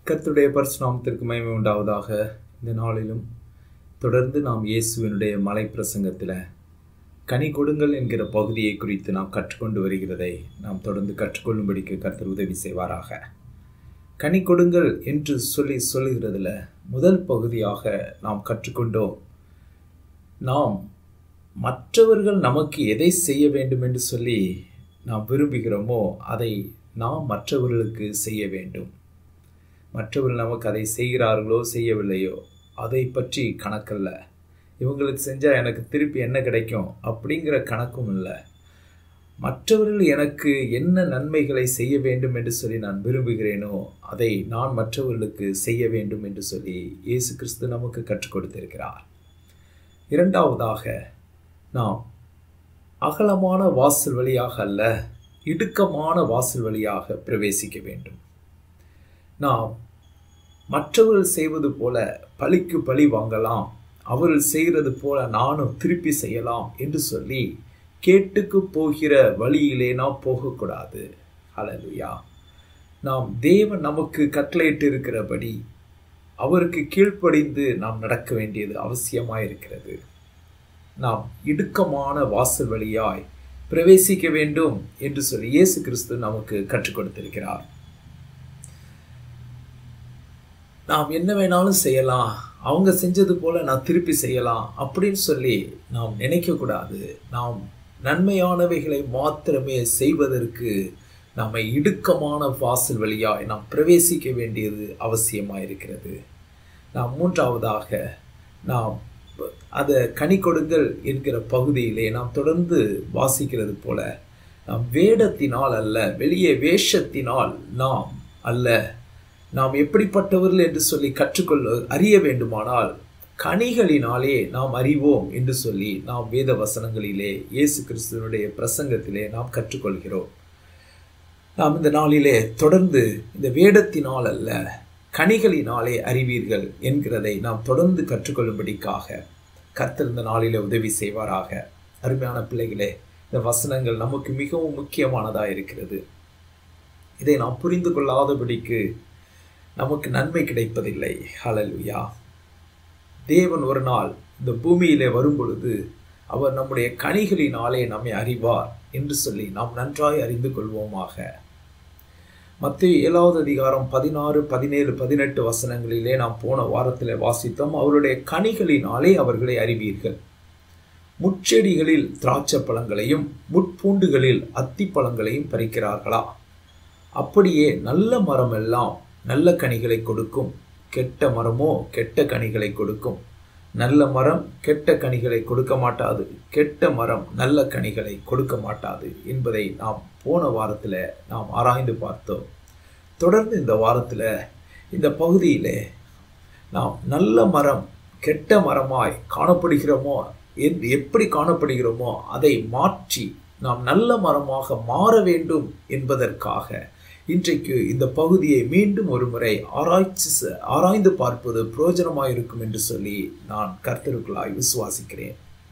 கர்த்தருடைய பரிசுநாமத்திற்கு மகிமை உண்டாவதாக இந்த நாளிலும் தொடர்ந்து நாம் இயேசுவினுடைய மலை பிரசங்கத்தில் கனி கொடுங்கள் என்கிற பகுதியை குறித்து நாம் கற்றுக்கொண்டு வருகிறதை நாம் தொடர்ந்து கற்றுக்கொள்ளும்படிக்கு கர்த்தர் உதவி செய்வாராக கனி கொடுங்கள் என்று சொல்லி சொல்லுகிறதுல முதல் பகுதியாக நாம் கற்றுக்கொண்டோம் நாம் மற்றவர்கள் நமக்கு எதை செய்ய வேண்டும் என்று சொல்லி நாம் விரும்புகிறோமோ அதை நாம் மற்றவர்களுக்கு செய்ய வேண்டும் மற்றவர்கள் நமக்கு அதை செய்கிறார்களோ செய்யவில்லையோ அதை பற்றி கணக்கல்ல இவங்களுக்கு செஞ்சால் எனக்கு திருப்பி என்ன கிடைக்கும் அப்படிங்கிற கணக்கும் இல்லை மற்றவர்கள் எனக்கு என்ன நன்மைகளை செய்ய வேண்டும் என்று சொல்லி நான் விரும்புகிறேனோ அதை நான் மற்றவர்களுக்கு செய்ய வேண்டும் என்று சொல்லி இயேசு கிறிஸ்து நமக்கு கற்றுக் கொடுத்திருக்கிறார் இரண்டாவதாக நாம் அகலமான வாசல் வழியாக அல்ல இடுக்கமான வாசல் வழியாக பிரவேசிக்க வேண்டும் நாம் மற்றவர்கள் செய்வது போல பழிக்கு பழி வாங்கலாம் அவர்கள் செய்கிறது போல நானும் திருப்பி செய்யலாம் என்று சொல்லி கேட்டுக்கு போகிற வழியிலே நாம் போகக்கூடாது அலலுயா நாம் தேவன் நமக்கு கட்டளையிட்டு இருக்கிறபடி அவருக்கு கீழ்ப்படிந்து நாம் நடக்க வேண்டியது அவசியமாக இருக்கிறது நாம் இடுக்கமான வாசல் வழியாய் பிரவேசிக்க வேண்டும் என்று சொல்லி இயேசு கிறிஸ்து நமக்கு கற்றுக் கொடுத்திருக்கிறார் நாம் என்ன வேணாலும் செய்யலாம் அவங்க செஞ்சது போல நான் திருப்பி செய்யலாம் அப்படின்னு சொல்லி நாம் நினைக்கக்கூடாது நாம் நன்மையானவைகளை மாத்திரமே செய்வதற்கு நம்மை இடுக்கமான வாசல் வழியாய் நாம் பிரவேசிக்க வேண்டியது அவசியமாக இருக்கிறது நாம் மூன்றாவதாக நாம் அதை கனி கொடுங்கள் என்கிற பகுதியிலே நாம் தொடர்ந்து வாசிக்கிறது போல நாம் வேடத்தினால் அல்ல வெளியே வேஷத்தினால் நாம் அல்ல நாம் எப்படிப்பட்டவர்கள் என்று சொல்லி கற்றுக்கொள்ள அறிய வேண்டுமானால் கனிகளினாலே நாம் அறிவோம் என்று சொல்லி நாம் வேத வசனங்களிலே இயேசு கிறிஸ்துவனுடைய பிரசங்கத்திலே நாம் கற்றுக்கொள்கிறோம் நாம் இந்த நாளிலே தொடர்ந்து இந்த வேடத்தினால் அல்ல கனிகளினாலே அறிவீர்கள் என்கிறதை நாம் தொடர்ந்து கற்றுக்கொள்ளும்படிக்காக கர்த்தர் இந்த நாளிலே உதவி செய்வாராக அருமையான பிள்ளைகளே இந்த வசனங்கள் நமக்கு மிகவும் முக்கியமானதாக இருக்கிறது இதை நாம் புரிந்து கொள்ளாதபடிக்கு நமக்கு நன்மை கிடைப்பதில்லை ஹலலுயா தேவன் ஒரு நாள் இந்த பூமியிலே வரும் பொழுது அவர் நம்முடைய கனிகளினாலே நம்மை அறிவார் என்று சொல்லி நாம் நன்றாய் அறிந்து கொள்வோமாக மத்திய ஏழாவது அதிகாரம் பதினாறு பதினேழு பதினெட்டு வசனங்களிலே நாம் போன வாரத்தில் வாசித்தோம் அவருடைய கனிகளினாலே அவர்களை அறிவீர்கள் முச்செடிகளில் திராட்சை பழங்களையும் முட்பூண்டுகளில் அத்தி பழங்களையும் பறிக்கிறார்களா அப்படியே நல்ல மரம் எல்லாம் நல்ல கனிகளை கொடுக்கும் கெட்ட மரமோ கெட்ட கனிகளை கொடுக்கும் நல்ல மரம் கெட்ட கனிகளை கொடுக்க மாட்டாது கெட்ட மரம் நல்ல கனிகளை கொடுக்க மாட்டாது என்பதை நாம் போன வாரத்தில் நாம் ஆராய்ந்து பார்த்தோம் தொடர்ந்து இந்த வாரத்தில் இந்த பகுதியில் நாம் நல்ல மரம் கெட்ட மரமாய் காணப்படுகிறோமோ என்று எப்படி காணப்படுகிறோமோ அதை மாற்றி நாம் நல்ல மரமாக மாற வேண்டும் என்பதற்காக இன்றைக்கு இந்த பகுதியை மீண்டும் ஒரு முறை ஆராய்ச்சி ஆராய்ந்து பார்ப்பது பிரயோஜனமாக இருக்கும் என்று சொல்லி நான் கர்த்தருக்குள்ளாய் விசுவாசிக்கிறேன்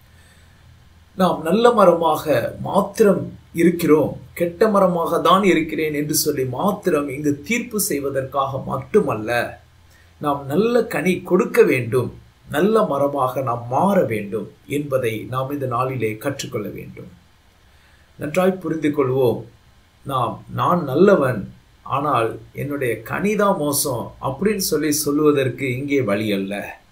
நாம் நல்ல மரமாக மாத்திரம் இருக்கிறோம் கெட்ட மரமாக தான் இருக்கிறேன் என்று சொல்லி மாத்திரம் இங்கு தீர்ப்பு செய்வதற்காக மட்டுமல்ல நாம் நல்ல கனி கொடுக்க வேண்டும் நல்ல மரமாக நாம் மாற வேண்டும் என்பதை நாம் இந்த நாளிலே கற்றுக்கொள்ள வேண்டும் நன்றாய் புரிந்து கொள்வோம் நாம் நான் நல்லவன் ஆனால் என்னுடைய கனிதான் மோசம் அப்படின்னு சொல்லி சொல்லுவதற்கு இங்கே வழி அல்ல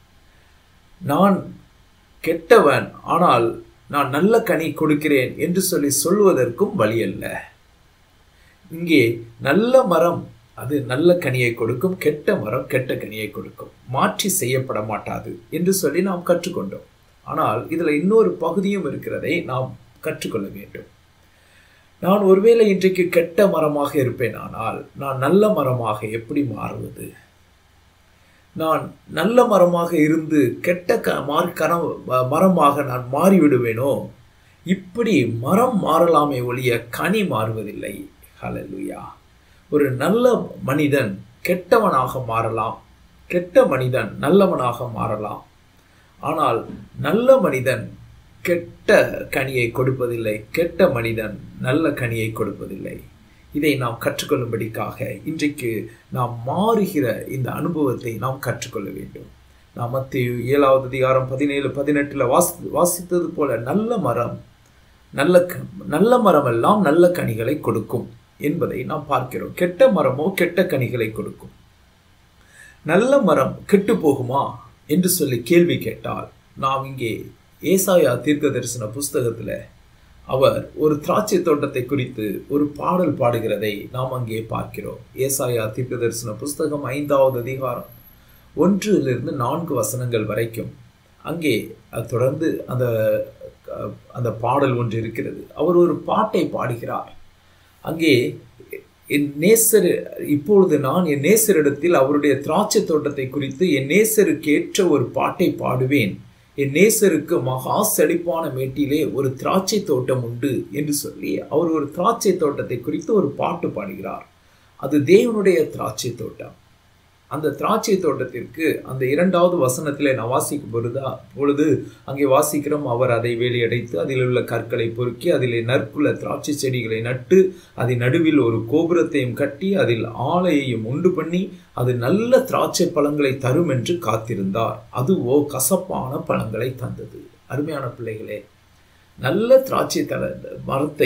நான் கெட்டவன் ஆனால் நான் நல்ல கனி கொடுக்கிறேன் என்று சொல்லி சொல்லுவதற்கும் வழி அல்ல இங்கே நல்ல மரம் அது நல்ல கனியை கொடுக்கும் கெட்ட மரம் கெட்ட கனியை கொடுக்கும் மாற்றி செய்யப்பட மாட்டாது என்று சொல்லி நாம் கற்றுக்கொண்டோம் ஆனால் இதில் இன்னொரு பகுதியும் இருக்கிறதை நாம் கற்றுக்கொள்ள வேண்டும் நான் ஒருவேளை இன்றைக்கு கெட்ட மரமாக இருப்பேன் ஆனால் நான் நல்ல மரமாக எப்படி மாறுவது நான் நல்ல மரமாக இருந்து கெட்ட க மார்க்கர மரமாக நான் மாறிவிடுவேனோ இப்படி மரம் மாறலாமே ஒழிய கனி மாறுவதில்லை ஹலலுயா ஒரு நல்ல மனிதன் கெட்டவனாக மாறலாம் கெட்ட மனிதன் நல்லவனாக மாறலாம் ஆனால் நல்ல மனிதன் கெட்ட கனியை கொடுப்பதில்லை கெட்ட மனிதன் நல்ல கனியை கொடுப்பதில்லை இதை நாம் கற்றுக்கொள்ளும்படிக்காக இன்றைக்கு நாம் மாறுகிற இந்த அனுபவத்தை நாம் கற்றுக்கொள்ள வேண்டும் நாம் மத்திய ஏழாவது அதிகாரம் பதினேழு பதினெட்டில் வாசி வாசித்தது போல நல்ல மரம் நல்ல நல்ல மரம் எல்லாம் நல்ல கனிகளை கொடுக்கும் என்பதை நாம் பார்க்கிறோம் கெட்ட மரமோ கெட்ட கனிகளை கொடுக்கும் நல்ல மரம் கெட்டு போகுமா என்று சொல்லி கேள்வி கேட்டால் நாம் இங்கே ஏசாயா தீர்க்க தரிசன புஸ்தகத்தில் அவர் ஒரு திராட்சை தோட்டத்தை குறித்து ஒரு பாடல் பாடுகிறதை நாம் அங்கே பார்க்கிறோம் ஏசாயா தீர்க்க தரிசன புஸ்தகம் ஐந்தாவது அதிகாரம் ஒன்றிலிருந்து நான்கு வசனங்கள் வரைக்கும் அங்கே தொடர்ந்து அந்த அந்த பாடல் ஒன்று இருக்கிறது அவர் ஒரு பாட்டை பாடுகிறார் அங்கே என் நேசர் இப்பொழுது நான் என் நேசரிடத்தில் அவருடைய திராட்சை தோட்டத்தை குறித்து என் நேசருக்கு ஏற்ற ஒரு பாட்டை பாடுவேன் என் நேசருக்கு மகா செழிப்பான மேட்டிலே ஒரு திராட்சை தோட்டம் உண்டு என்று சொல்லி அவர் ஒரு திராட்சை தோட்டத்தை குறித்து ஒரு பாட்டு பாடுகிறார் அது தேவனுடைய திராட்சை தோட்டம் அந்த திராட்சை தோட்டத்திற்கு அந்த இரண்டாவது வசனத்திலே நான் வாசிக்கும் பொழுதா பொழுது அங்கே வாசிக்கிறோம் அவர் அதை வேலியடைத்து அதில் உள்ள கற்களை பொறுக்கி அதிலே நற்குல திராட்சை செடிகளை நட்டு அதன் நடுவில் ஒரு கோபுரத்தையும் கட்டி அதில் ஆலையையும் உண்டு பண்ணி அது நல்ல திராட்சை பழங்களை தரும் என்று காத்திருந்தார் அதுவோ கசப்பான பழங்களை தந்தது அருமையான பிள்ளைகளே நல்ல திராட்சை தர மரத்தை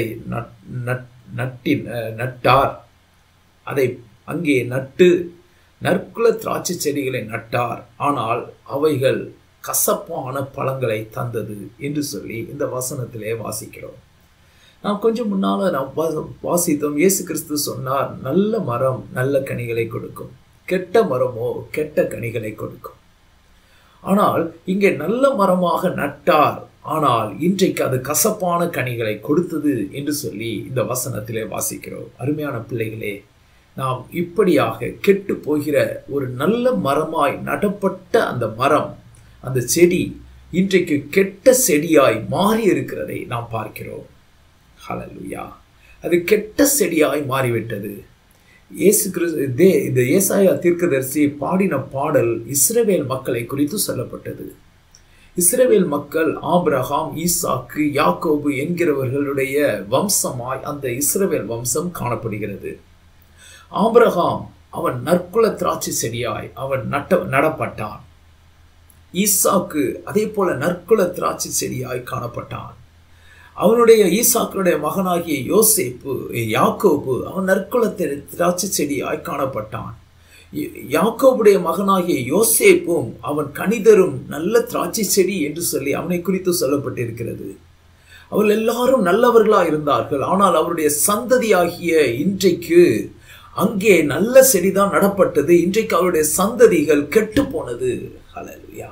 நட்டி நட்டார் அதை அங்கே நட்டு நற்குல திராட்சை செடிகளை நட்டார் ஆனால் அவைகள் கசப்பான பழங்களை தந்தது என்று சொல்லி இந்த வசனத்திலே வாசிக்கிறோம் நாம் கொஞ்சம் முன்னால நாம் வாசித்தோம் இயேசு கிறிஸ்து சொன்னார் நல்ல மரம் நல்ல கனிகளை கொடுக்கும் கெட்ட மரமோ கெட்ட கனிகளை கொடுக்கும் ஆனால் இங்கே நல்ல மரமாக நட்டார் ஆனால் இன்றைக்கு அது கசப்பான கனிகளை கொடுத்தது என்று சொல்லி இந்த வசனத்திலே வாசிக்கிறோம் அருமையான பிள்ளைகளே நாம் இப்படியாக கெட்டு போகிற ஒரு நல்ல மரமாய் நடப்பட்ட அந்த மரம் அந்த செடி இன்றைக்கு கெட்ட செடியாய் மாறி இருக்கிறதை நாம் பார்க்கிறோம் ஹலலுயா அது கெட்ட செடியாய் மாறிவிட்டது இயேசு கிறிஸ்து இந்த ஏசாயா தீர்க்கதரிசி பாடின பாடல் இஸ்ரவேல் மக்களை குறித்து சொல்லப்பட்டது இஸ்ரவேல் மக்கள் ஆப்ரஹாம் ஈசாக்கு யாக்கோபு என்கிறவர்களுடைய வம்சமாய் அந்த இஸ்ரவேல் வம்சம் காணப்படுகிறது ஆபிரகாம் அவன் நற்குல திராட்சை செடியாய் அவன் நட்ட நடப்பட்டான் ஈசாக்கு அதே போல நற்குல திராட்சை செடியாய் காணப்பட்டான் அவனுடைய ஈசாக்களுடைய மகனாகிய யோசேப்பு யாக்கோபு அவன் நற்குல திராட்சை செடியாய் காணப்பட்டான் யாக்கோபுடைய மகனாகிய யோசேப்பும் அவன் கணிதரும் நல்ல திராட்சை செடி என்று சொல்லி அவனை குறித்து சொல்லப்பட்டிருக்கிறது அவர்கள் எல்லாரும் நல்லவர்களா இருந்தார்கள் ஆனால் அவருடைய சந்ததியாகிய இன்றைக்கு அங்கே நல்ல செடிதான் நடப்பட்டது இன்றைக்கு அவருடைய சந்ததிகள் கெட்டு போனது ஹலலுயா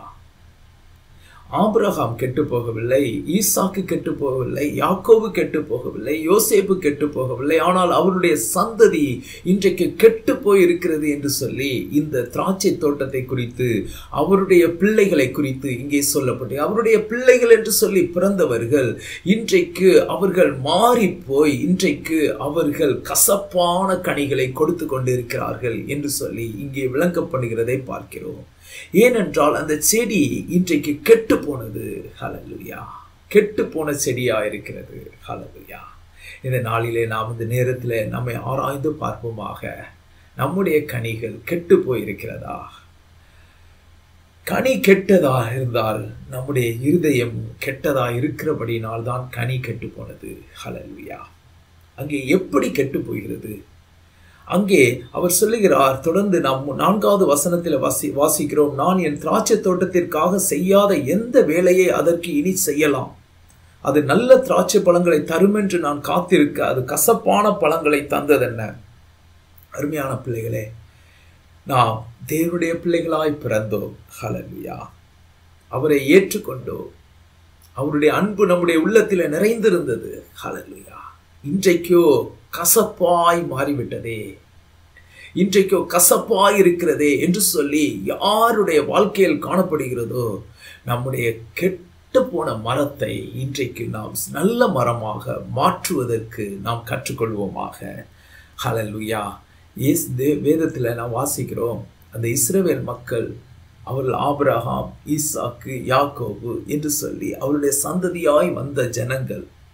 ஆபிரகாம் கெட்டு போகவில்லை ஈசாக்கு கெட்டு போகவில்லை யாக்கோவு கெட்டு போகவில்லை யோசேப்பு கெட்டு போகவில்லை ஆனால் அவருடைய சந்ததி இன்றைக்கு கெட்டு போயிருக்கிறது என்று சொல்லி இந்த திராட்சை தோட்டத்தை குறித்து அவருடைய பிள்ளைகளை குறித்து இங்கே சொல்லப்பட்டு அவருடைய பிள்ளைகள் என்று சொல்லி பிறந்தவர்கள் இன்றைக்கு அவர்கள் மாறி போய் இன்றைக்கு அவர்கள் கசப்பான கனிகளை கொடுத்து கொண்டிருக்கிறார்கள் என்று சொல்லி இங்கே விளங்கப்படுகிறதை பார்க்கிறோம் ஏனென்றால் அந்த செடி இன்றைக்கு கெட்டு போனது ஹலலுயா கெட்டு போன செடியா இருக்கிறது ஹலலுயா இந்த நாளிலே நாம் இந்த நேரத்தில் நம்மை ஆராய்ந்து பார்ப்போமாக நம்முடைய கனிகள் கெட்டு போயிருக்கிறதா கனி கெட்டதா இருந்தால் நம்முடைய இருதயம் கெட்டதா இருக்கிறபடினால் தான் கனி கெட்டு போனது ஹலலுயா அங்கே எப்படி கெட்டு போகிறது அங்கே அவர் சொல்லுகிறார் தொடர்ந்து நாம் நான்காவது வசனத்தில் வாசி வாசிக்கிறோம் நான் என் திராட்சை தோட்டத்திற்காக செய்யாத எந்த வேலையை அதற்கு இனி செய்யலாம் அது நல்ல திராட்சை பழங்களை தரும் என்று நான் காத்திருக்க அது கசப்பான பழங்களை தந்ததென்ன அருமையான பிள்ளைகளே நாம் தேவனுடைய பிள்ளைகளாய் பிறந்தோம் ஹலலுயா அவரை ஏற்றுக்கொண்டோம் அவருடைய அன்பு நம்முடைய உள்ளத்தில் நிறைந்திருந்தது ஹலலுயா இன்றைக்கோ கசப்பாய் மாறிவிட்டதே இன்றைக்கோ கசப்பாய் இருக்கிறதே என்று சொல்லி யாருடைய வாழ்க்கையில் காணப்படுகிறதோ நம்முடைய கெட்டு போன மரத்தை இன்றைக்கு நாம் நல்ல மரமாக மாற்றுவதற்கு நாம் கற்றுக்கொள்வோமாக ஹலலுயா இஸ் தே வேதத்தில் நாம் வாசிக்கிறோம் அந்த இஸ்ரவேல் மக்கள் அவர்கள் ஆபிரகாம் ஈசாக்கு யாக்கோபு என்று சொல்லி அவருடைய சந்ததியாய் வந்த ஜனங்கள்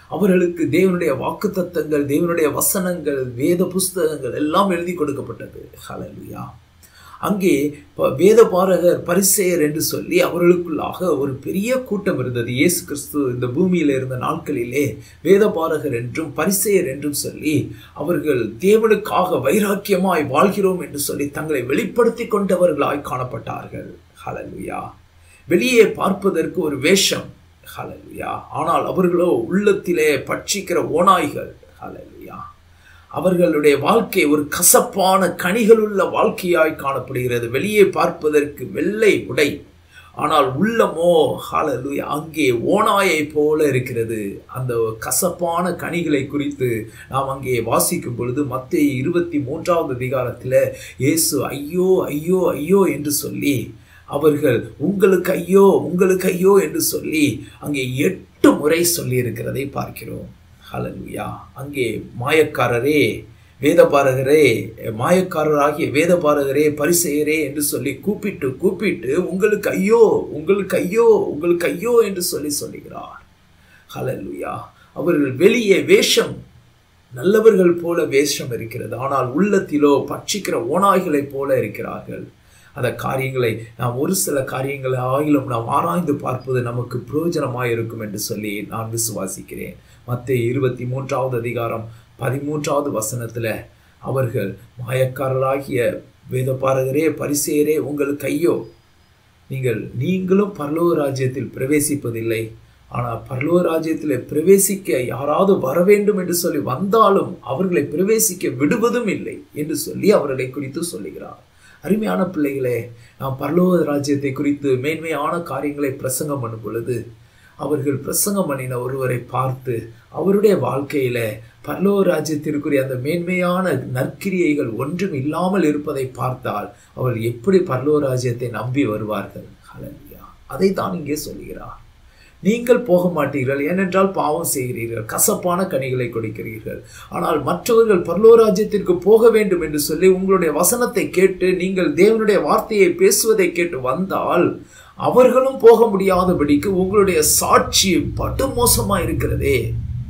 அவர்களுக்கு தேவனுடைய வாக்குத்தத்தங்கள் தேவனுடைய வசனங்கள் வேத புஸ்தகங்கள் எல்லாம் எழுதி கொடுக்கப்பட்டது ஹalleluya அங்கே ப- வேத பாரகர் பரிசேயர் என்று சொல்லி அவர்களுக்குள்ளாக ஒரு பெரிய கூட்டம் இருந்தது இயேசு கிறிஸ்து இந்த பூமியில் இருந்த நாட்களிலே வேத பாரகர் என்றும் பரிசேயர் என்றும் சொல்லி அவர்கள் தேவனுக்காக வைராக்கியமாய் வாழ்கிறோம் என்று சொல்லி தங்களை வெளிப்படுத்தி கொண்டவர்களாய் காணப்பட்டார்கள் ஹalleluya வெளியே பார்ப்பதற்கு ஒரு வேஷம் ஹalleluya ஆனால் அவர்களோ உள்ளத்திலே பட்சிக்கிற ஓநாய்கள் ஹalleluya அவர்களுடைய வாழ்க்கை ஒரு கசப்பான கனிகளுள்ள வாழ்க்கையாய் காணப்படுகிறது வெளியே பார்ப்பதற்கு வெள்ளை உடை ஆனால் உள்ளமோ ஹalleluya அங்கே ஓநாயை போல இருக்கிறது அந்த கசப்பான கனிகளை குறித்து நாம் அங்கே வாசிக்கும் பொழுது மத்திய இருபத்தி மூன்றாவது அதிகாரத்தில் இயேசு ஐயோ ஐயோ ஐயோ என்று சொல்லி அவர்கள் உங்களுக்கு ஐயோ உங்களுக்கு ஐயோ என்று சொல்லி அங்கே எட்டு முறை சொல்லி இருக்கிறதை பார்க்கிறோம் ஹalleluya அங்கே மாயக்காரரே வேதபாரகரே மாயக்காரராகிய வேதபாரகரே பரிசெயரே என்று சொல்லி கூப்பிட்டு கூப்பிட்டு உங்களுக்கு ஐயோ உங்களுக்கு ஐயோ உங்களுக்கு ஐயோ என்று சொல்லி சொல்லுகிறார் ஹalleluya அவர்கள் வெளியே வேஷம் நல்லவர்கள் போல வேஷம் இருக்கிறது ஆனால் உள்ளத்திலோ பட்சிக்கிற ஓநாய்களைப் போல இருக்கிறார்கள் அந்த காரியங்களை நாம் ஒரு சில காரியங்களை ஆகிலும் நாம் ஆராய்ந்து பார்ப்பது நமக்கு பிரயோஜனமாக இருக்கும் என்று சொல்லி நான் விசுவாசிக்கிறேன் மத்திய இருபத்தி மூன்றாவது அதிகாரம் பதிமூன்றாவது வசனத்தில் அவர்கள் மாயக்காரராகிய வேதபாரகரே பரிசேரே உங்களுக்கு ஐயோ நீங்கள் நீங்களும் பரலோக ராஜ்யத்தில் பிரவேசிப்பதில்லை ஆனால் பரலோக ராஜ்யத்தில் பிரவேசிக்க யாராவது வர வேண்டும் என்று சொல்லி வந்தாலும் அவர்களை பிரவேசிக்க விடுவதும் இல்லை என்று சொல்லி அவர்களை குறித்து சொல்லுகிறார் அருமையான பிள்ளைகளே நாம் பரலோக ராஜ்யத்தை குறித்து மேன்மையான காரியங்களை பிரசங்கம் பண்ணும் பொழுது அவர்கள் பிரசங்கம் பண்ணின ஒருவரை பார்த்து அவருடைய வாழ்க்கையில பரலோக ராஜ்யத்திற்குரிய அந்த மேன்மையான நற்கிரியைகள் ஒன்றும் இல்லாமல் இருப்பதை பார்த்தால் அவர்கள் எப்படி பரலோக ராஜ்யத்தை நம்பி வருவார்கள் ஹalleluya அதை தான் இங்கே சொல்கிறார் நீங்கள் போக மாட்டீர்கள் ஏனென்றால் பாவம் செய்கிறீர்கள் கசப்பான கனிகளை கொடுக்கிறீர்கள் ஆனால் மற்றவர்கள் பரலோராஜ்யத்திற்கு போக வேண்டும் என்று சொல்லி உங்களுடைய வசனத்தை கேட்டு நீங்கள் தேவனுடைய வார்த்தையை பேசுவதை கேட்டு வந்தால் அவர்களும் போக முடியாதபடிக்கு உங்களுடைய சாட்சி படு மோசமா இருக்கிறதே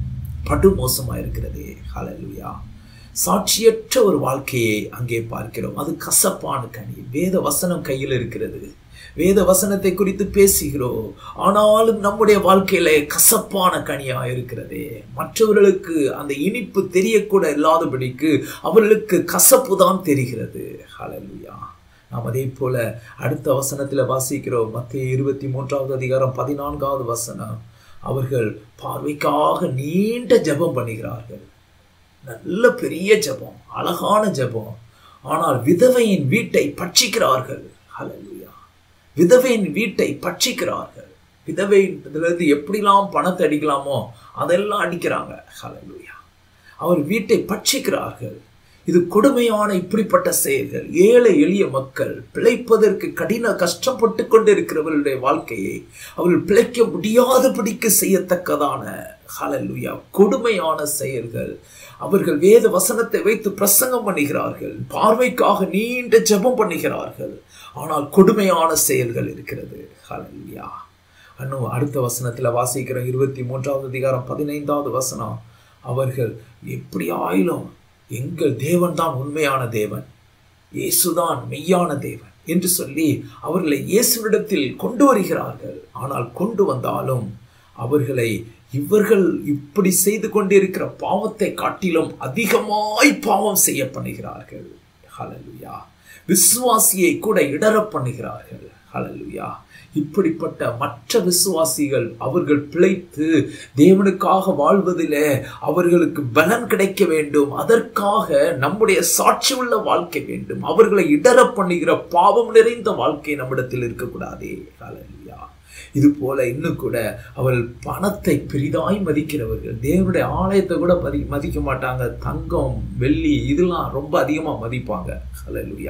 படு மோசமா இருக்கிறதே ஹalleluya சாட்சியற்ற ஒரு வாழ்க்கையை அங்கே பார்க்கிறோம் அது கசப்பான கனி வேத வசனம் கையில் இருக்கிறது வேத வசனத்தை குறித்து பேசுகிறோம் ஆனாலும் நம்முடைய வாழ்க்கையில கசப்பான கனியா இருக்கிறதே மற்றவர்களுக்கு அந்த இனிப்பு தெரியக்கூட இல்லாதபடிக்கு அவர்களுக்கு கசப்பு தான் தெரிகிறது ஹalleluya நாம் அதே போல அடுத்த வசனத்துல வாசிக்கிறோம் மத்திய இருபத்தி மூன்றாவது அதிகாரம் பதினான்காவது வசனம் அவர்கள் பார்வைக்காக நீண்ட ஜெபம் பண்ணுகிறார்கள் நல்ல பெரிய ஜெபம் அழகான ஜெபம் ஆனால் விதவையின் வீட்டை பட்சிக்கிறார்கள் ஹalleluya விதவையின் வீட்டை பட்சிக்கிறார்கள் விதவையிலிருந்து எப்படிலாம் பணத்தை அடிக்கலாமோ அதெல்லாம் அடிக்கிறாங்க ஹalleluya அவர் வீட்டை பட்சிக்கிறார்கள் இது கொடுமையான இப்படிப்பட்ட செயல்கள் ஏழை எளிய மக்கள் பிழைப்பதற்கு கடின கஷ்டப்பட்டு கொண்டிருக்கிறவர்களுடைய வாழ்க்கையை அவர்கள் பிழைக்க முடியாதபடிக்கு செய்யத்தக்கதான ஹalleluya கொடுமையான செயல்கள் அவர்கள் வேத வசனத்தை வைத்து பிரசங்கம் பண்ணுகிறார்கள் பார்வைக்காக நீண்ட ஜெபம் பண்ணுகிறார்கள் ஆனால் கொடுமையான செயல்கள் இருக்கிறது ஹalleluya அன்னும் அடுத்த வசனத்துல வாசிக்கிற இருபத்தி மூன்றாவது அதிகாரம் பதினைந்தாவது வசனம் அவர்கள் எப்படி ஆயிலும் எங்கள் தேவன் தான் உண்மையான தேவன் இயேசுதான் மெய்யான தேவன் என்று சொல்லி அவர்களை இயேசுவிடத்தில் கொண்டு வருகிறார்கள் ஆனால் கொண்டு வந்தாலும் அவர்களை இவர்கள் இப்படி செய்து கொண்டிருக்கிற பாவத்தை காட்டிலும் அதிகமாய் பாவம் செய்ய பண்ணுகிறார்கள் ஹalleluya விசுவாசியை கூட இடர பண்ணுகிறார்கள் ஹalleluya இப்படிப்பட்ட மற்ற விசுவாசிகள் அவர்கள் பிழைத்து தேவனுக்காக வாழ்வதிலே அவர்களுக்கு பலன் கிடைக்க வேண்டும் அதற்காக நம்முடைய சாட்சி உள்ள வாழ்க்கை வேண்டும் அவர்களை இடர பண்ணுகிற பாவம் நிறைந்த வாழ்க்கை நம்மிடத்தில் இருக்கக்கூடாதே ஹalleluya இது போல இன்னும் கூட அவர்கள் பணத்தை பெரிதாய் மதிக்கிறவர்கள் தேவனுடைய ஆலயத்தை கூட மதி மதிக்க மாட்டாங்க தங்கம் வெள்ளி இதெல்லாம் ரொம்ப அதிகமாக மதிப்பாங்க ஹalleluya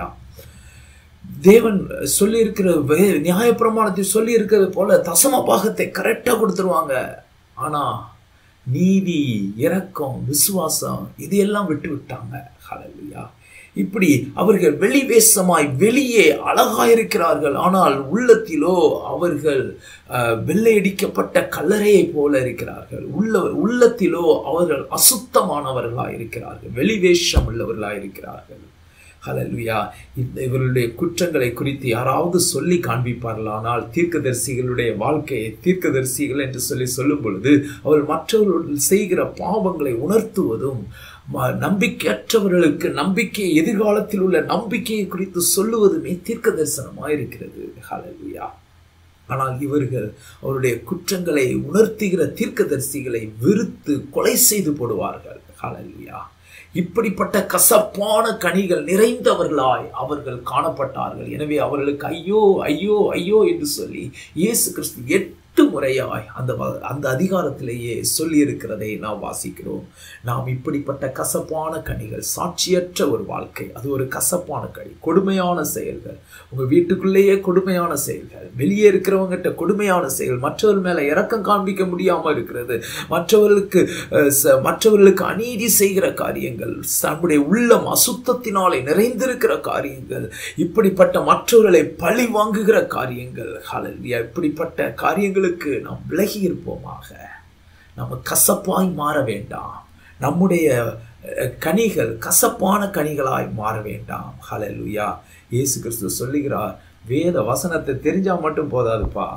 தேவன் சொல்லி இருக்கிற நியாயப்பிரமாணத்தை சொல்லி இருக்கிறது போல தசம பாகத்தை கரெக்டா கொடுத்துருவாங்க ஆனா நீதி இரக்கம் விசுவாசம் இது எல்லாம் விட்டு விட்டாங்க ஹalleluya இப்படி அவர்கள் வெளிவேசமாய் வெளியே அழகாயிருக்கிறார்கள் ஆனால் உள்ளத்திலோ அவர்கள் அஹ், வெள்ளையடிக்கப்பட்ட கல்லறையை போல இருக்கிறார்கள் உள்ள உள்ளத்திலோ அவர்கள் அசுத்தமானவர்களாய் இருக்கிறார்கள் வெளிவேஷம் உள்ளவர்களாய் இருக்கிறார்கள் ஹalleluya இந்த இவர்களுடைய குற்றங்களை குறித்து யாராவது சொல்லி காண்பிப்பார்களானால் தீர்க்கதரிசிகளுடைய வாழ்க்கையை தீர்க்கதரிசிகள் என்று சொல்லி சொல்லும் பொழுது அவர்கள் மற்றவர்கள் செய்கிற பாவங்களை உணர்த்துவதும் ம- நம்பிக்கையற்றவர்களுக்கு நம்பிக்கை எதிர்காலத்தில் உள்ள நம்பிக்கையை குறித்து சொல்லுவதுமே தீர்க்க தரிசனமாக இருக்கிறது ஹalleluya ஆனால் இவர்கள் அவருடைய குற்றங்களை உணர்த்துகிற தீர்க்கதரிசிகளை வெறுத்து கொலை செய்து போடுவார்கள் ஹalleluya இப்படிப்பட்ட கசப்பான கனிகள் நிறைந்தவர்களாய் அவர்கள் காணப்பட்டார்கள் எனவே அவர்களுக்கு ஐயோ ஐயோ ஐயோ என்று சொல்லி இயேசு கிறிஸ்து எட்டு முறையாய் அந்த வ- அந்த அதிகாரத்திலேயே சொல்லி இருக்கிறதை நாம் வாசிக்கிறோம் நாம் இப்படிப்பட்ட கசப்பான கனிகள் சாட்சியற்ற ஒரு வாழ்க்கை அது ஒரு கசப்பான கனி கொடுமையான செயல்கள் உங்க வீட்டுக்குள்ளேயே கொடுமையான செயல்கள் வெளியே இருக்கிறவங்ககிட்ட கொடுமையான செயல் மற்றவர் மேல இரக்கம் காண்பிக்க முடியாம இருக்கிறது மற்றவர்களுக்கு அஹ், ச- மற்றவர்களுக்கு அநீதி செய்கிற காரியங்கள் நம்முடைய உள்ளம் அசுத்தத்தினாலே நிறைந்திருக்கிற காரியங்கள் இப்படிப்பட்ட மற்றவர்களை பழி வாங்குகிற காரியங்கள் ஹalleluya இப்படிப்பட்ட காரியங்களுக்கு நாம் விலகி இருப்போமாக நம்ம கசப்பாய் மாற வேண்டாம் நம்முடைய அஹ், கனிகள் கசப்பான கனிகளாய் மாற வேண்டாம் ஹalleluya இயேசு கிறிஸ்து சொல்லுகிறார் வேத வசனத்தை தெரிஞ்சா மட்டும் போதாதுப்பா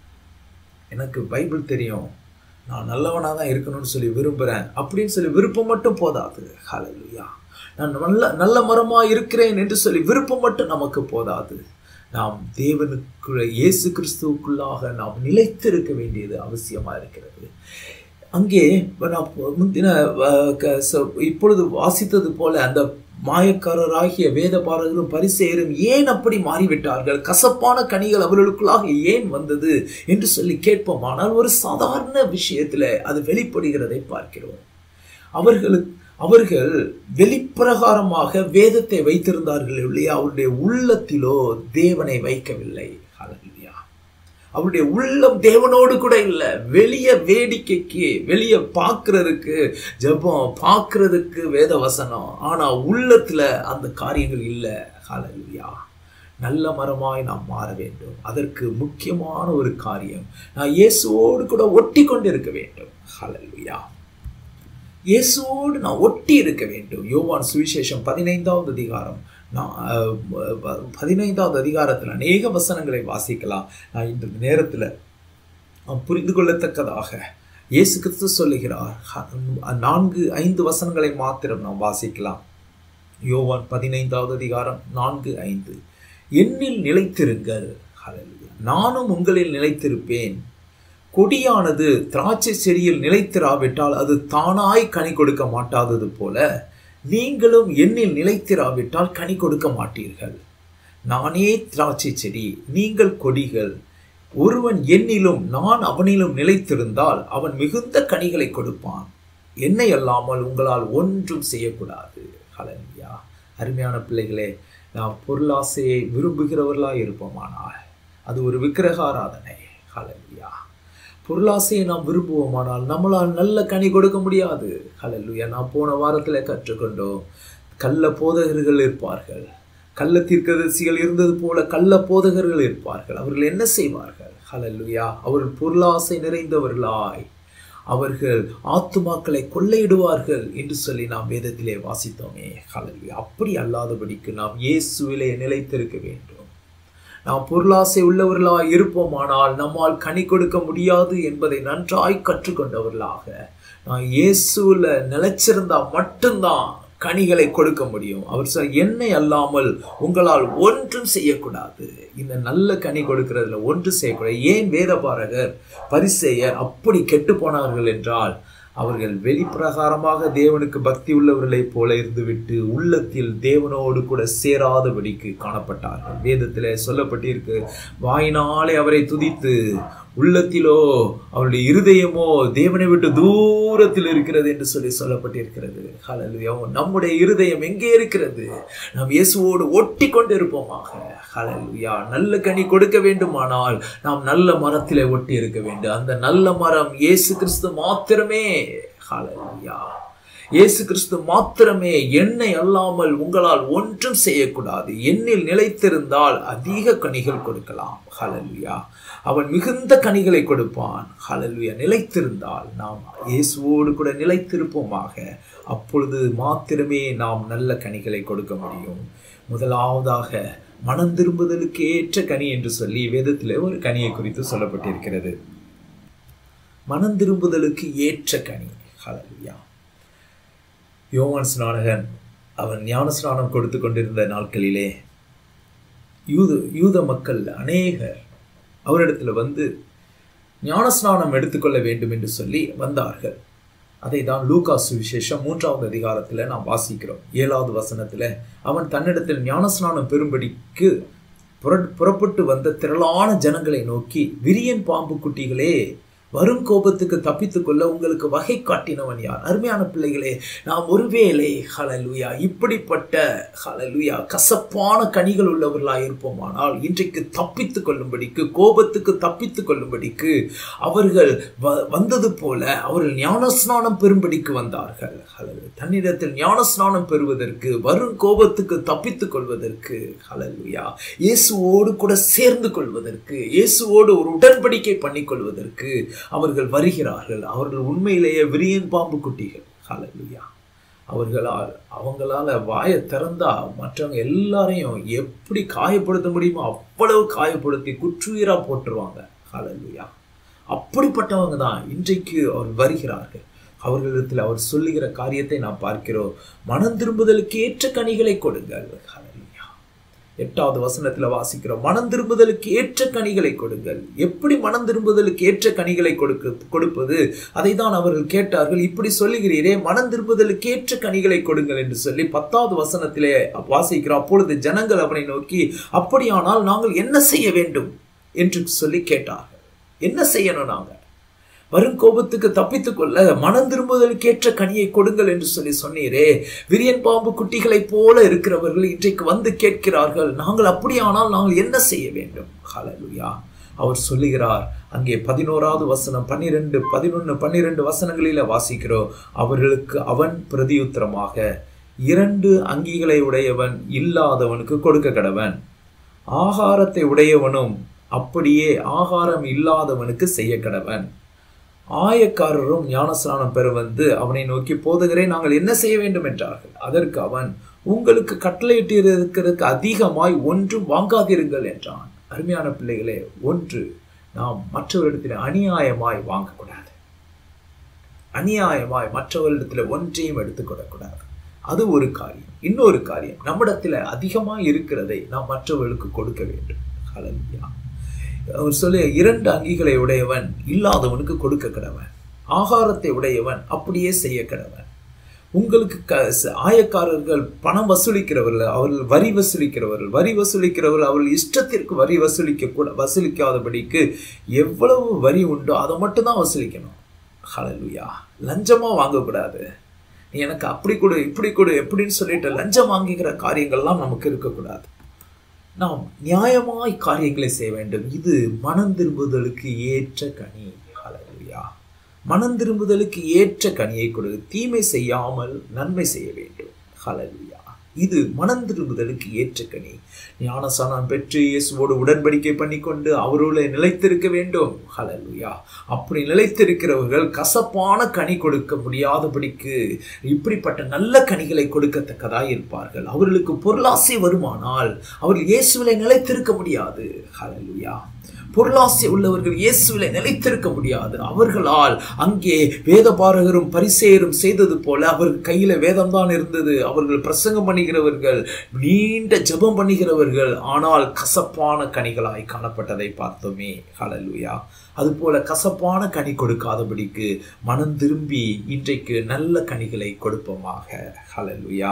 எனக்கு பைபிள் தெரியும் நான் நல்லவனாக தான் இருக்கணும்னு சொல்லி விரும்புகிறேன் அப்படின்னு சொல்லி விருப்பம் மட்டும் போதாது ஹalleluya நான் நல்ல நல்ல மரமாக இருக்கிறேன் என்று சொல்லி விருப்பம் மட்டும் நமக்கு போதாது நாம் தேவனுக்குள்ள இயேசு கிறிஸ்துவுக்குள்ளாக நாம் நிலைத்திருக்க வேண்டியது அவசியமாக இருக்கிறது அங்கே நான் முந்தின அஹ், க- ச- இப்பொழுது வாசித்தது போல அந்த மாயக்காரராகிய வேதபாரகரும் பரிசேயரும் ஏன் அப்படி மாறிவிட்டார்கள் கசப்பான கனிகள் அவர்களுக்குள்ளாக ஏன் வந்தது என்று சொல்லி கேட்போம் ஆனால் ஒரு சாதாரண விஷயத்துல அது வெளிப்படுகிறதை பார்க்கிறோம் அவர்களுக்கு அவர்கள் வெளிப்பிரகாரமாக வேதத்தை வைத்திருந்தார்கள் இல்லையா அவருடைய உள்ளத்திலோ தேவனை வைக்கவில்லை ஹalleluya அவருடைய உள்ளம் தேவனோடு கூட இல்லை வெளிய வேடிக்கைக்கு வெளிய பார்க்கறதுக்கு ஜெபம் பார்க்கறதுக்கு வேத வசனம் ஆனா உள்ளத்துல அந்த காரியங்கள் இல்லை ஹalleluya நல்ல மரமாய் நாம் மாற வேண்டும் அதற்கு முக்கியமான ஒரு காரியம் நான் இயேசுவோடு கூட ஒட்டி கொண்டு இருக்க வேண்டும் ஹalleluya இயேசுவோடு நான் ஒட்டி இருக்க வேண்டும் யோவான் சுவிசேஷம் பதினைந்தாவது அதிகாரம் நான் அஹ், ப- பதினைந்தாவது அதிகாரத்தில் அநேக வசனங்களை வாசிக்கலாம் நான் இந்த நேரத்தில் நாம் புரிந்து கொள்ளத்தக்கதாக இயேசு கிறிஸ்து சொல்லுகிறார் ஹ- நான்கு ஐந்து வசனங்களை மாத்திரம் நாம் வாசிக்கலாம் யோவான் பதினைந்தாவது அதிகாரம் நான்கு ஐந்து என்னில் நிலைத்திருங்கள் ஹalleluya. நானும் உங்களில் நிலைத்திருப்பேன் கொடியானது திராட்சை செடியில் நிலைத்திராவிட்டால் அது தானாய் கனி கொடுக்க மாட்டாதது போல நீங்களும் என்னில் நிலைத்திராவிட்டால் கனி கொடுக்க மாட்டீர்கள் நானே திராட்சை செடி நீங்கள் கொடிகள் ஒருவன் என்னிலும் நான் அவனிலும் நிலைத்திருந்தால் அவன் மிகுந்த கனிகளை கொடுப்பான் என்னை அல்லாமல் உங்களால் ஒன்றும் செய்யக்கூடாது ஹalleluya அருமையான பிள்ளைகளே நாம் பொருளாசையை விரும்புகிறவர்களாய் இருப்போமானால் அது ஒரு விக்கிரகாராதனை ஹalleluya பொருளாசையை நாம் விரும்புவோமானால் நம்மளால் நல்ல கனி கொடுக்க முடியாது ஹalleluya நான் போன வாரத்தில் கற்றுக்கொண்டோம் கள்ள போதகர்கள் இருப்பார்கள் கள்ள தீர்க்கதரிசிகள் இருந்தது போல கள்ள போதகர்கள் இருப்பார்கள் அவர்கள் என்ன செய்வார்கள் ஹalleluya அவர்கள் பொருளாசை நிறைந்தவர்களாய் அவர்கள் ஆத்துமாக்களை கொள்ளையிடுவார்கள் என்று சொல்லி நாம் வேதத்திலே வாசித்தோமே ஹalleluya அப்படி அல்லாதபடிக்கு நாம் இயேசுவிலே நிலைத்திருக்க வேண்டும் நாம் பொருளாசை உள்ளவர்களாய் இருப்போமானால் நம்மால் கனி கொடுக்க முடியாது என்பதை நன்றாய் கற்றுக்கொண்டவர்களாக நான் இயேசுவில் நிலைச்சிருந்தா மட்டும்தான் கனிகளை கொடுக்க முடியும் அவர் சொல் என்னை அல்லாமல் உங்களால் ஒன்றும் செய்யக்கூடாது இந்த நல்ல கனி கொடுக்கிறதுல ஒன்று செய்யக்கூடாது ஏன் வேதபாரகர் பரிசெயர் அப்படி கெட்டு போனார்கள் என்றால் அவர்கள் வெளிப்பிரகாரமாக தேவனுக்கு பக்தி உள்ளவர்களைப் போல இருந்துவிட்டு உள்ளத்தில் தேவனோடு கூட சேராதபடிக்கு காணப்பட்டார்கள் வேதத்தில் சொல்லப்பட்டிருக்கு வாயினாலே அவரை துதித்து உள்ளத்திலோ அவருடைய இருதயமோ தேவனை விட்டு தூரத்தில் இருக்கிறது என்று சொல்லி சொல்லப்பட்டிருக்கிறது ஹalleluya நம்முடைய இருதயம் எங்கே இருக்கிறது நாம் இயேசுவோடு ஒட்டி கொண்டு இருப்போமாக ஹalleluya நல்ல கனி கொடுக்க வேண்டுமானால் நாம் நல்ல மரத்திலே ஒட்டி இருக்க வேண்டும் அந்த நல்ல மரம் இயேசு கிறிஸ்து மாத்திரமே ஹalleluya இயேசு கிறிஸ்து மாத்திரமே என்னை அல்லாமல் உங்களால் ஒன்றும் செய்யக்கூடாது என்னில் நிலைத்திருந்தால் அதிக கனிகள் கொடுக்கலாம் ஹலல்வியா அவன் மிகுந்த கனிகளை கொடுப்பான் ஹலல்வியா நிலைத்திருந்தால் நாம் இயேசுவோடு கூட நிலைத்திருப்போமாக அப்பொழுது மாத்திரமே நாம் நல்ல கனிகளை கொடுக்க முடியும் முதலாவதாக மனம் திரும்புதலுக்கு ஏற்ற கனி என்று சொல்லி வேதத்தில் ஒரு கனியை குறித்து சொல்லப்பட்டிருக்கிறது மனம் திரும்புதலுக்கு ஏற்ற கனி ஹலல்வியா யோவான் ஸ்நானகன் அவன் ஞான ஸ்நானம் கொடுத்து கொண்டிருந்த நாட்களிலே யூத யூத மக்கள் அநேகர் அவரிடத்துல வந்து ஞானஸ்நானம் எடுத்துக்கொள்ள வேண்டும் என்று சொல்லி வந்தார்கள் அதை தான் லூகா சுவிசேஷம் மூன்றாவது அதிகாரத்தில் நாம் வாசிக்கிறோம் ஏழாவது வசனத்தில் அவன் தன்னிடத்தில் ஞானஸ்நானம் பெறும்படிக்கு புறப்பட்டு வந்த திரளான ஜனங்களை நோக்கி விரியன் பாம்பு குட்டிகளே வரும் கோபத்துக்கு தப்பித்துக் கொள்ள உங்களுக்கு வகை காட்டினவன் யார் அருமையான பிள்ளைகளே நாம் ஒருவேளை ஹலலுயா இப்படிப்பட்ட ஹலலுயா கசப்பான கனிகள் உள்ளவர்களாக இருப்போமானால் இன்றைக்கு தப்பித்துக் கொள்ளும்படிக்கு கோபத்துக்கு தப்பித்துக் கொள்ளும்படிக்கு அவர்கள் வந்தது போல அவர்கள் ஞானஸ்நானம் பெறும்படிக்கு வந்தார்கள் ஹலலு தன்னிடத்தில் ஞானஸ்நானம் பெறுவதற்கு வரும் கோபத்துக்கு தப்பித்துக் கொள்வதற்கு ஹலலுயா இயேசுவோடு கூட சேர்ந்து கொள்வதற்கு இயேசுவோடு ஒரு உடன்படிக்கை பண்ணிக்கொள்வதற்கு அவர்கள் வருகிறார்கள் அவர்கள் உண்மையிலேயே விரியன் பாம்பு குட்டிகள் ஹலலுயா அவர்களால் அவங்களால வாயை திறந்தா மற்றவங்க எல்லாரையும் எப்படி காயப்படுத்த முடியுமோ அவ்வளவு காயப்படுத்தி குற்றுயிரா போட்டுருவாங்க ஹலலுயா அப்படிப்பட்டவங்க தான் இன்றைக்கு அவர் வருகிறார்கள் அவர்களிடத்தில் அவர் சொல்லுகிற காரியத்தை நாம் பார்க்கிறோம் மனம் திரும்புதலுக்கு ஏற்ற கனிகளை கொடுங்கள் எட்டாவது வசனத்துல வாசிக்கிறோம் மனம் திரும்புதலுக்கு ஏற்ற கனிகளை கொடுங்கள் எப்படி மனம் திரும்புதலுக்கு ஏற்ற கனிகளை கொடுக்க கொடுப்பது அதை தான் அவர்கள் கேட்டார்கள் இப்படி சொல்லுகிறீரே மனம் திரும்புதலுக்கு ஏற்ற கனிகளை கொடுங்கள் என்று சொல்லி பத்தாவது வசனத்திலே வாசிக்கிறோம் அப்பொழுது ஜனங்கள் அவனை நோக்கி அப்படியானால் நாங்கள் என்ன செய்ய வேண்டும் என்று சொல்லி கேட்டார்கள் என்ன செய்யணும் நாங்கள் வரும் கோபத்துக்கு தப்பித்துக் கொள்ள மனம் திரும்புதலுக்கு ஏற்ற கனியை கொடுங்கள் என்று சொல்லி சொன்னீரே விரியன் பாம்பு குட்டிகளைப் போல இருக்கிறவர்கள் இன்றைக்கு வந்து கேட்கிறார்கள் நாங்கள் அப்படியானால் நாங்கள் என்ன செய்ய வேண்டும் ஹலலுயா அவர் சொல்லுகிறார் அங்கே பதினோராவது வசனம் பன்னிரெண்டு பதினொன்று பன்னிரெண்டு வசனங்களில வாசிக்கிறோம் அவர்களுக்கு அவன் பிரதியுத்தரமாக இரண்டு அங்கிகளை உடையவன் இல்லாதவனுக்கு கொடுக்க கடவன் ஆகாரத்தை உடையவனும் அப்படியே ஆகாரம் இல்லாதவனுக்கு செய்ய கடவன் ஆயக்காரரும் ஞானஸ்நானம் பெற வந்து அவனை நோக்கி போதுகிறே நாங்கள் என்ன செய்ய வேண்டும் என்றார்கள் அதற்கு அவன் உங்களுக்கு கட்டளையிட்டு இருக்கிறதுக்கு அதிகமாய் ஒன்றும் வாங்காதிருங்கள் என்றான் அருமையான பிள்ளைகளே ஒன்று நாம் மற்றவரிடத்தில் அநியாயமாய் வாங்கக்கூடாது அநியாயமாய் மற்றவரிடத்தில் ஒன்றையும் எடுத்துக்கொள்ளக்கூடாது அது ஒரு காரியம் இன்னொரு காரியம் நம்மிடத்தில் அதிகமாக இருக்கிறதை நாம் மற்றவர்களுக்கு கொடுக்க வேண்டும் ஹலலியா அவர் சொல்ல இரண்டு அங்கிகளை உடையவன் இல்லாதவனுக்கு கொடுக்க கடவன் ஆகாரத்தை உடையவன் அப்படியே செய்ய கடவன் உங்களுக்கு க ஆயக்காரர்கள் பணம் வசூலிக்கிறவர்கள் அவர்கள் வரி வசூலிக்கிறவர்கள் வரி வசூலிக்கிறவர்கள் அவர்கள் இஷ்டத்திற்கு வரி வசூலிக்க கூட வசூலிக்காதபடிக்கு எவ்வளவு வரி உண்டோ அதை மட்டும்தான் வசூலிக்கணும் ஹலலுயா லஞ்சமாக வாங்கக்கூடாது நீ எனக்கு அப்படி கொடு இப்படி கொடு எப்படின்னு சொல்லிட்டு லஞ்சம் வாங்கிக்கிற காரியங்கள்லாம் நமக்கு இருக்கக்கூடாது நாம் நியாயமாய் காரியங்களை செய்ய வேண்டும் இது மனம் திரும்புதலுக்கு ஏற்ற கனி ஹலலுயா மனம் திரும்புதலுக்கு ஏற்ற கனியை கொடு தீமை செய்யாமல் நன்மை செய்ய வேண்டும் ஹலலுயா இது மனம் திரும்புதலுக்கு ஏற்ற கனி ஞானசானம் பெற்று இயேசுவோடு உடன்படிக்கை பண்ணிக்கொண்டு அவரோட நிலைத்திருக்க வேண்டும் ஹலலுயா அப்படி நிலைத்திருக்கிறவர்கள் கசப்பான கனி கொடுக்க முடியாதபடிக்கு இப்படிப்பட்ட நல்ல கனிகளை கொடுக்கத்தக்கதாய் இருப்பார்கள் அவர்களுக்கு பொருளாசை வருமானால் அவர்கள் இயேசுவிலை நிலைத்திருக்க முடியாது ஹலலுயா பொருளாசை உள்ளவர்கள் இயேசுவிலை நிலைத்திருக்க முடியாது அவர்களால் அங்கே வேத பாரகரும் பரிசெயரும் செய்தது போல அவர்கள் கையில வேதம் தான் இருந்தது அவர்கள் பிரசங்கம் பண்ணுகிறவர்கள் நீண்ட ஜெபம் பண்ணுகிறவர்கள் ஆனால் கசப்பான கனிகளாய் காணப்பட்டதை பார்த்தோமே ஹலலுயா அதுபோல கசப்பான கனி கொடுக்காதபடிக்கு மனம் திரும்பி இன்றைக்கு நல்ல கனிகளை கொடுப்போமாக ஹலலுயா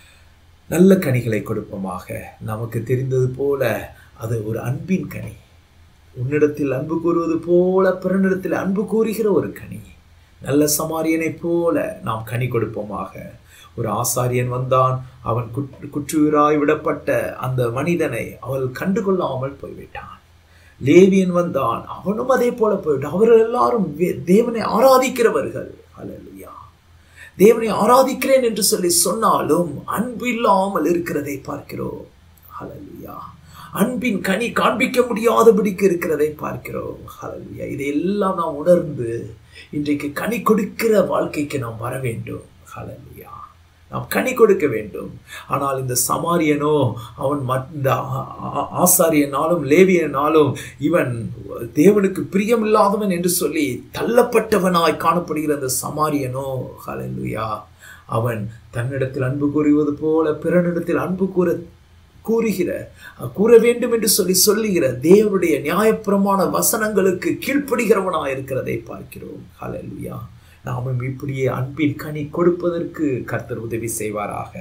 நல்ல கனிகளை கொடுப்போமாக நமக்கு தெரிந்தது போல அது ஒரு அன்பின் கனி உன்னிடத்தில் அன்பு கூறுவது போல பிறனிடத்தில் அன்பு கூறுகிற ஒரு கனி நல்ல சமாரியனைப் போல நாம் கனி கொடுப்போமாக ஒரு ஆசாரியன் வந்தான் அவன் குற்றுயிராய் விடப்பட்ட அந்த மனிதனை அவள் கண்டுகொள்ளாமல் போய்விட்டான் லேவியன் வந்தான் அவனும் அதே போல போய்விட்டான் அவர்கள் எல்லாரும் தேவனை ஆராதிக்கிறவர்கள் அலலுயா தேவனை ஆராதிக்கிறேன் என்று சொல்லி சொன்னாலும் அன்பு இல்லாமல் இருக்கிறதை பார்க்கிறோம் ஹalleluya அன்பின் கனி காண்பிக்க முடியாதபடிக்கு இருக்கிறதை பார்க்கிறோம் ஹalleluya இதையெல்லாம் நாம் உணர்ந்து இன்றைக்கு கனி கொடுக்கிற வாழ்க்கைக்கு நாம் வர வேண்டும் ஹalleluya நாம் கனி கொடுக்க வேண்டும் ஆனால் இந்த சமாரியனோ அவன் மத்- இந்த ஆ- ஆ- ஆசாரியனாலும் லேவியனாலும் இவன் தேவனுக்கு பிரியமில்லாதவன் என்று சொல்லி தள்ளப்பட்டவனாய் காணப்படுகிற அந்த சமாரியனோ ஹalleluya அவன் தன்னிடத்தில் அன்பு கூறுவது போல பிறனிடத்தில் அன்பு கூற கூறுகிற கூற வேண்டும் என்று சொல்லி சொல்லுகிற தேவனுடைய நியாயப்பிரமாண வசனங்களுக்கு கீழ்ப்படுகிறவனாய் இருக்கிறதை பார்க்கிறோம் ஹalleluya நாமும் இப்படியே அன்பின் கனி கொடுப்பதற்கு கர்த்தர் உதவி செய்வாராக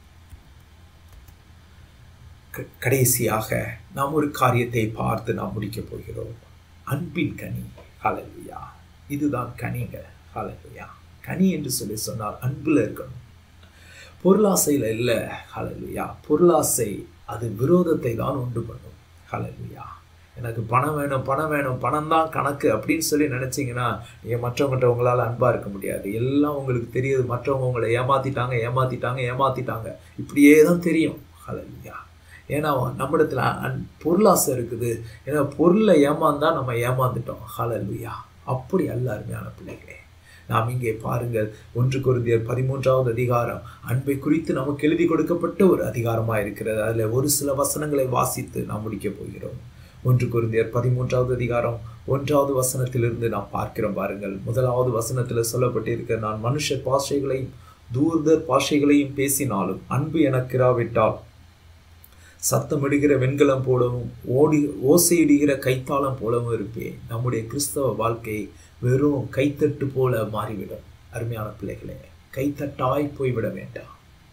க- கடைசியாக நாம் ஒரு காரியத்தை பார்த்து நாம் முடிக்கப் போகிறோம் அன்பின் கனி ஹalleluya இதுதான் கனிங்க ஹalleluya கனி என்று சொல்லி சொன்னால் அன்புல இருக்கணும் பொருளாசையில் இல்லை ஹalleluya பொருளாசை அது விரோதத்தை தான் உண்டு பண்ணும் ஹalleluya எனக்கு பணம் வேணும் பணம் வேணும் பணம் தான் கணக்கு அப்படின்னு சொல்லி நினச்சிங்கன்னா நீங்கள் மற்றவங்கள்ட்ட உங்களால் அன்பாக இருக்க முடியாது எல்லாம் உங்களுக்கு தெரியுது மற்றவங்க உங்களை ஏமாத்திட்டாங்க ஏமாத்திட்டாங்க ஏமாத்திட்டாங்க இப்படியே தான் தெரியும் ஹalleluya ஏன்னா நம்மிடத்துல அன் பொருளாசை இருக்குது ஏன்னா பொருளை ஏமாந்தா நம்ம ஏமாந்துட்டோம் ஹalleluya அப்படி அல்ல அருமையான பிள்ளைகளே நாம் இங்கே பாருங்கள் ஒன்று குருந்தியர் பதிமூன்றாவது அதிகாரம் அன்பை குறித்து நமக்கு எழுதி கொடுக்கப்பட்ட ஒரு அதிகாரமாக இருக்கிறது அதில் ஒரு சில வசனங்களை வாசித்து நாம் முடிக்கப் போகிறோம் ஒன்று குருந்தியர் பதிமூன்றாவது அதிகாரம் ஒன்றாவது வசனத்திலிருந்து நாம் பார்க்கிறோம் பாருங்கள் முதலாவது வசனத்தில் சொல்லப்பட்டிருக்க நான் மனுஷ பாஷைகளையும் தூர்தர் பாஷைகளையும் பேசினாலும் அன்பு எனக்கிராவிட்டால் சத்தமிடுகிற வெண்கலம் போலவும் ஓடி ஓசையிடுகிற கைத்தாளம் போலவும் இருப்பேன் நம்முடைய கிறிஸ்தவ வாழ்க்கை வெறும் கைத்தட்டு போல மாறிவிடும் அருமையான பிள்ளைகளே கைத்தட்டாய் போய்விட வேண்டாம்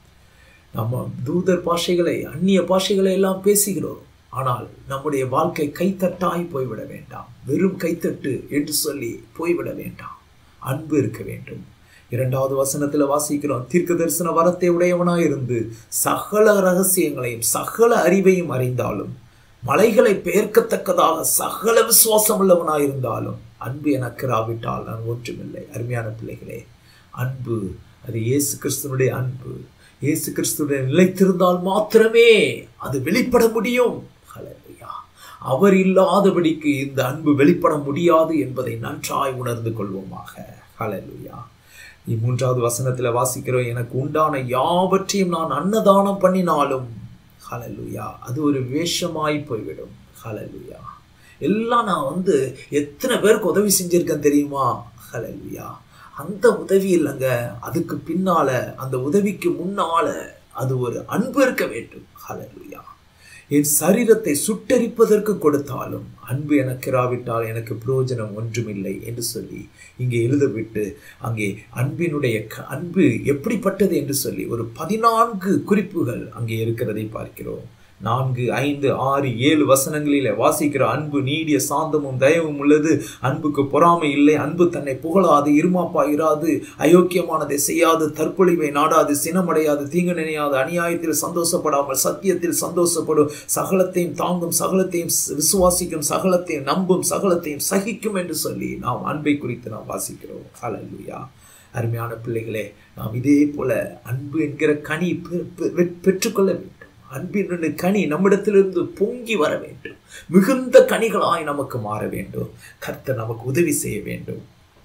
நம்ம தூதர் பாஷைகளை அந்நிய பாஷைகளை எல்லாம் பேசுகிறோம் ஆனால் நம்முடைய வாழ்க்கை கைத்தட்டாய் போய்விட வேண்டாம் வெறும் கைத்தட்டு என்று சொல்லி போய்விட வேண்டாம் அன்பு இருக்க வேண்டும் இரண்டாவது வசனத்தில் வாசிக்கிறோம் தீர்க்க தரிசன வரத்தை உடையவனாய் இருந்து சகல ரகசியங்களையும் சகல அறிவையும் அறிந்தாலும் மலைகளை பெயர்க்கத்தக்கதாக சகல விசுவாசம் உள்ளவனாய் இருந்தாலும் அன்பு எனக்கு ராவிட்டால் நான் ஒன்றுமில்லை அருமையான பிள்ளைகளே அன்பு அது இயேசு கிறிஸ்துவனுடைய அன்பு இயேசு கிறிஸ்துடைய நிலைத்திருந்தால் மாத்திரமே அது வெளிப்பட முடியும் ஹalleluya அவர் இல்லாதபடிக்கு இந்த அன்பு வெளிப்பட முடியாது என்பதை நன்றாய் உணர்ந்து கொள்வோமாக ஹalleluya மூன்றாவது வசனத்துல வாசிக்கிறோம் எனக்கு உண்டான யாவற்றையும் நான் அன்னதானம் பண்ணினாலும் ஹalleluya அது ஒரு வேஷமாய் போய்விடும் ஹalleluya எல்லாம் நான் வந்து எத்தனை பேருக்கு உதவி செஞ்சிருக்கேன் தெரியுமா ஹalleluya அந்த உதவி இல்லைங்க அதுக்கு பின்னால அந்த உதவிக்கு முன்னால அது ஒரு அன்பு இருக்க வேண்டும் ஹalleluya என் சரீரத்தை சுட்டரிப்பதற்கு கொடுத்தாலும் அன்பு எனக்கு இராவிட்டால் எனக்கு பிரயோஜனம் ஒன்றுமில்லை என்று சொல்லி இங்கே எழுதவிட்டு அங்கே அன்பினுடைய க- அன்பு எப்படிப்பட்டது என்று சொல்லி ஒரு பதினான்கு குறிப்புகள் அங்கே இருக்கிறதை பார்க்கிறோம் நான்கு ஐந்து ஆறு ஏழு வசனங்களிலே வாசிக்கிற அன்பு நீடிய சாந்தமும் தயவும் உள்ளது அன்புக்கு பொறாமை இல்லை அன்பு தன்னை புகழாது இருமாப்பா இராது அயோக்கியமானதை செய்யாது தற்கொலைவை நாடாது சினமடையாது தீங்கு நினையாது அநியாயத்தில் சந்தோஷப்படாமல் சத்தியத்தில் சந்தோஷப்படும் சகலத்தையும் தாங்கும் சகலத்தையும் ஸ்- விசுவாசிக்கும் சகலத்தையும் நம்பும் சகலத்தையும் சகிக்கும் என்று சொல்லி நாம் அன்பை குறித்து நாம் வாசிக்கிறோம் ஹalleluya அருமையான பிள்ளைகளே நாம் இதே போல அன்பு என்கிற கனி பெ- பெ- பெற்றுக்கொள்ள வேண்டும் அன்பின் கனி நம்மிடத்திலிருந்து பொங்கி வர வேண்டும் மிகுந்த கனிகளாய் நமக்கு மாற வேண்டும் கர்த்தர் நமக்கு உதவி செய்ய வேண்டும்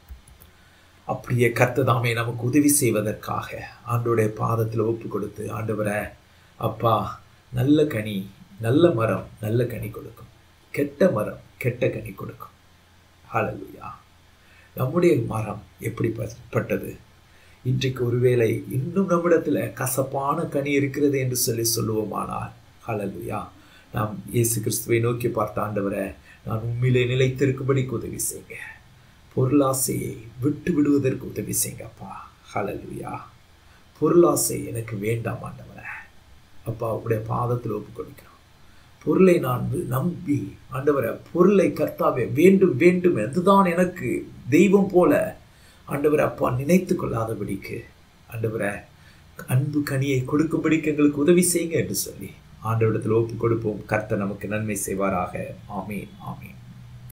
அப்படியே கர்த்தர் தாமே நமக்கு உதவி செய்வதற்காக ஆண்டோடைய பாதத்தில் ஒப்பு கொடுத்து ஆண்டவரை அப்பா நல்ல கனி நல்ல மரம் நல்ல கனி கொடுக்கும் கெட்ட மரம் கெட்ட கனி கொடுக்கும் ஹalleluya நம்முடைய மரம் எப்படிப்பட்டது இன்றைக்கு ஒருவேளை இன்னும் நம்மிடத்துல கசப்பான கனி இருக்கிறது என்று சொல்லி சொல்லுவோமானால் ஹalleluya நாம் இயேசு கிறிஸ்துவை நோக்கி பார்த்த ஆண்டவரை நான் உண்மையிலே நிலைத்திருக்கும்படிக்கு உதவி செய்யுங்க பொருளாசையை விட்டு விடுவதற்கு உதவி செய்யுங்கப்பா ஹalleluya பொருளாசை எனக்கு வேண்டாம் ஆண்டவரே அப்பா உடைய பாதத்தில் ஒப்பு கொடுக்கிறோம் பொருளை நான் வி- நம்பி ஆண்டவரை பொருளை கர்த்தாவே வேண்டும் வேண்டும் அதுதான் எனக்கு தெய்வம் போல ஆண்டவரை அப்பா நினைத்து கொள்ளாதபடிக்கு ஆண்டவரை அன்பு கனியை கொடுக்கும்படிக்கு எங்களுக்கு உதவி செய்யுங்க என்று சொல்லி ஆண்டவரிடத்தில் ஒப்பு கொடுப்போம் கர்த்தர் நமக்கு நன்மை செய்வாராக ஆமீன் ஆமீன்